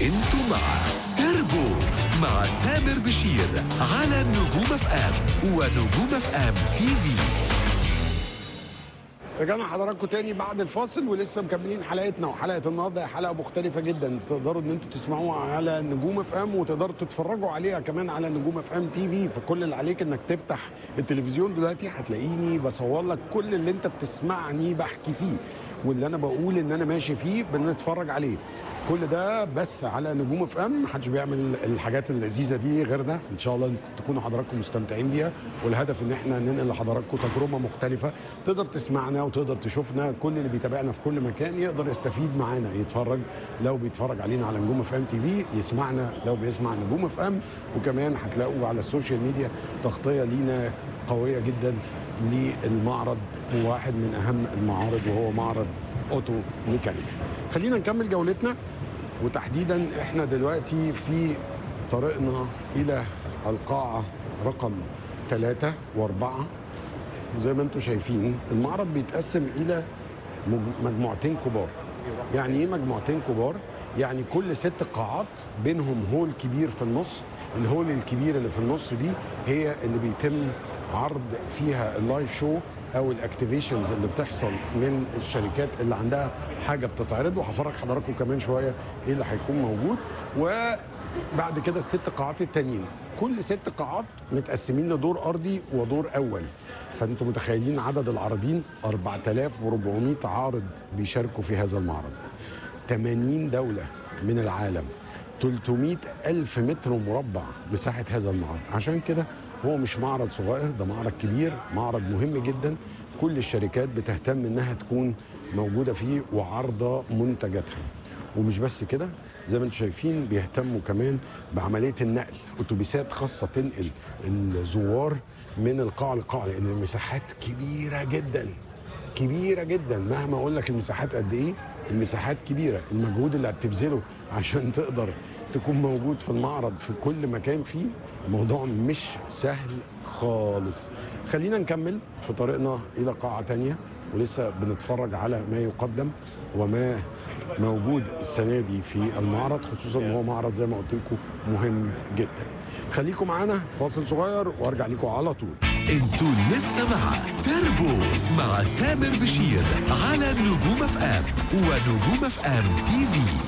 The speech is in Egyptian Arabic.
انتم مع تربو مع تامر بشير على نجوم اف ام ونجوم اف ام تي في رجعنا حضراتكم تاني بعد الفاصل ولسه مكملين حلقتنا وحلقه النهارده هي حلقه مختلفه جدا تقدروا ان انتوا تسمعوها على نجوم اف ام وتقدروا تتفرجوا عليها كمان على نجوم اف ام تي في فكل اللي عليك انك تفتح التلفزيون دلوقتي هتلاقيني بصور لك كل اللي انت بتسمعني بحكي فيه واللي انا بقول ان انا ماشي فيه بنتفرج عليه كل ده بس على نجوم اف ام محدش بيعمل الحاجات اللذيذه دي غيرنا ان شاء الله تكونوا حضراتكم مستمتعين بيها والهدف ان احنا ننقل لحضراتكم تجربه مختلفه تقدر تسمعنا وتقدر تشوفنا كل اللي بيتابعنا في كل مكان يقدر يستفيد معانا يتفرج لو بيتفرج علينا على نجوم اف ام تي في يسمعنا لو بيسمع نجوم اف ام وكمان هتلاقوا على السوشيال ميديا تغطيه لينا قويه جدا للمعرض واحد من اهم المعارض وهو معرض اوتو ميكانيكا خلينا نكمل جولتنا وتحديدا احنا دلوقتي في طريقنا الى القاعه رقم ثلاثة وأربعة وزي ما انتم شايفين المعرض بيتقسم إلى مج- مجموعتين كبار يعني إيه مجموعتين كبار؟ يعني كل ست قاعات بينهم هول كبير في النص الهول الكبير اللي في النص دي هي اللي بيتم عرض فيها اللايف شو او الاكتيفيشنز اللي بتحصل من الشركات اللي عندها حاجه بتتعرض وهفرج حضراتكم كمان شويه ايه اللي هيكون موجود وبعد كده الست قاعات التانيين كل ست قاعات متقسمين لدور ارضي ودور اول فانتم متخيلين عدد العارضين 4400 عارض بيشاركوا في هذا المعرض 80 دولة من العالم 300 ألف متر مربع مساحة هذا المعرض عشان كده هو مش معرض صغير ده معرض كبير معرض مهم جدا كل الشركات بتهتم انها تكون موجودة فيه وعارضة منتجاتها ومش بس كده زي ما انتم شايفين بيهتموا كمان بعملية النقل اتوبيسات خاصة تنقل الزوار من القاعة للقاعة لأن المساحات كبيرة جدا كبيره جدا مهما اقول لك المساحات قد ايه المساحات كبيره المجهود اللي هتبذله عشان تقدر تكون موجود في المعرض في كل مكان فيه الموضوع مش سهل خالص خلينا نكمل في طريقنا الى قاعه تانية ولسه بنتفرج على ما يقدم وما موجود السنه دي في المعرض خصوصا ان هو معرض زي ما قلت لكم مهم جدا خليكم معانا فاصل صغير وارجع لكم على طول انتوا لسه مع تربو مع تامر بشير على نجوم اف ام ونجوم اف ام تي في